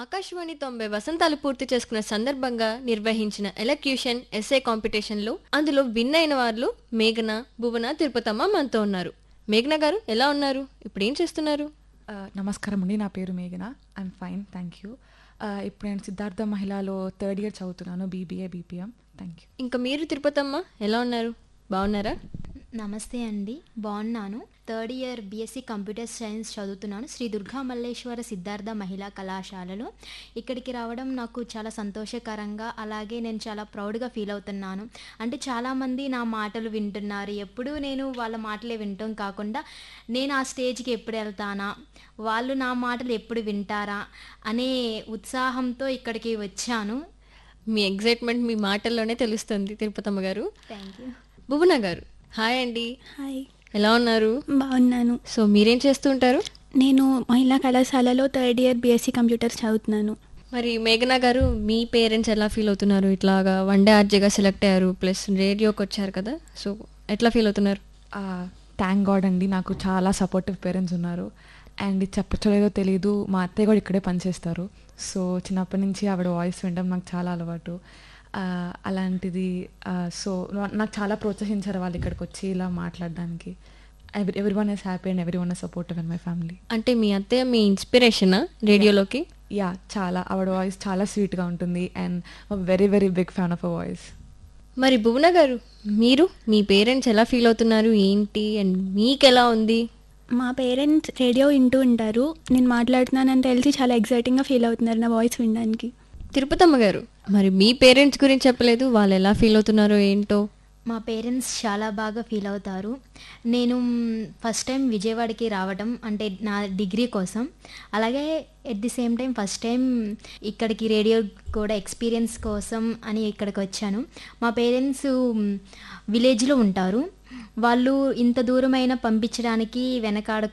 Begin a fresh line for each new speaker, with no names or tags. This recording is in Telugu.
ఆకాశవాణి తొంభై వసంతాలు పూర్తి చేసుకున్న సందర్భంగా నిర్వహించిన ఎలక్యూషన్ ఎస్ఏ కాంపిటీషన్లో అందులో విన్ అయిన వాళ్ళు మేఘన భువన తిరుపతమ్మ మనతో ఉన్నారు మేఘన గారు ఎలా ఉన్నారు ఇప్పుడు ఏం చేస్తున్నారు
ఆ, నమస్కారం అండి నా పేరు మేఘన ఐఎమ్ ఫైన్ థ్యాంక్ యూ ఇప్పుడు నేను సిద్ధార్థ మహిళలో థర్డ్ ఇయర్ చదువుతున్నాను బీబీఏ బీపీఎం థ్యాంక్ యూ
ఇంకా మీరు తిరుపతమ్మ ఎలా ఉన్నారు బాగున్నారా
నమస్తే అండి బాగున్నాను third year BSc computer science చదువుతున్నాను శ్రీ దుర్గా మల్లేశ్వర సిద్ధార్థ మహిళా కళాశాలలో ఇక్కడికి రావడం నాకు చాలా సంతోషకరంగా అలాగే నేను చాలా ప్రౌడ్గా ఫీల్ అవుతున్నాను అంటే చాలామంది నా మాటలు వింటున్నారు ఎప్పుడూ నేను వాళ్ళ మాటలే వింటాం కాకుండా నేను ఆ స్టేజ్కి ఎప్పుడు వెళ్తానా వాళ్ళు నా మాటలు ఎప్పుడు వింటారా అనే ఉత్సాహంతో ఇక్కడికి వచ్చాను
మీ ఎగ్జైట్మెంట్ మీ మాటల్లోనే తెలుస్తుంది తిరుపతమ్మ గారు
థ్యాంక్ యూ
భువన గారు హాయ్ అండి
హాయ్
ఎలా ఉన్నారు
బాగున్నాను
సో మీరేం చేస్తూ ఉంటారు
నేను మహిళా కళాశాలలో థర్డ్ ఇయర్ బీఎస్సీ కంప్యూటర్స్ చదువుతున్నాను
మరి మేఘనా గారు మీ పేరెంట్స్ ఎలా ఫీల్ అవుతున్నారు ఇట్లాగా వన్ డే ఆర్జేగా సెలెక్ట్ అయ్యారు ప్లస్ రేడియోకి వచ్చారు కదా సో ఎట్లా ఫీల్ అవుతున్నారు
థ్యాంక్ గాడ్ అండి నాకు చాలా సపోర్టివ్ పేరెంట్స్ ఉన్నారు అండ్ ఇది చెప్పచ్చలేదో తెలియదు మా అత్తయ్య కూడా ఇక్కడే పనిచేస్తారు సో చిన్నప్పటి నుంచి ఆవిడ వాయిస్ వినడం నాకు చాలా అలవాటు ఆ, అలాంటిది సో నాకు చాలా ప్రోత్సహించారు వాళ్ళు ఇక్కడికి వచ్చి ఇలా మాట్లాడడానికి ఎవరి ఎవరి వన్ ఇస్ హ్యాపీ అండ్ ఎవరి one is supportive in my family
అంటే మీ అత్తయ్య మీ ఇన్స్పిరేషనా రేడియోలోకి
యా చాలా ఆవిడ వాయిస్ చాలా స్వీట్గా ఉంటుంది and very very big fan of a voice
మరి భువన గారు మీరు మీ పేరెంట్స్ ఎలా ఫీల్ అవుతున్నారు ఏంటి అండ్ మీకు ఎలా ఉంది
మా పేరెంట్స్ రేడియో వింటూ ఉంటారు నేను మాట్లాడుతున్నానని తెలిసి చాలా ఎక్సైటింగ్గా ఫీల్ అవుతున్నారు నా వాయిస్ వినడానికి
తిరుపతమ్మ గారు మరి మీ పేరెంట్స్ గురించి చెప్పలేదు వాళ్ళు ఎలా ఫీల్ అవుతున్నారో ఏంటో
మా పేరెంట్స్ చాలా బాగా ఫీల్ అవుతారు నేను ఫస్ట్ టైం విజయవాడకి రావడం అంటే నా డిగ్రీ కోసం అలాగే at the same time first time ఇక్కడికి రేడియో కూడా ఎక్స్పీరియన్స్ కోసం అని ఇక్కడికి వచ్చాను మా పేరెంట్స్ విలేజ్లో ఉంటారు వాళ్ళు ఇంత దూరమైన పంపించడానికి వెనకాడ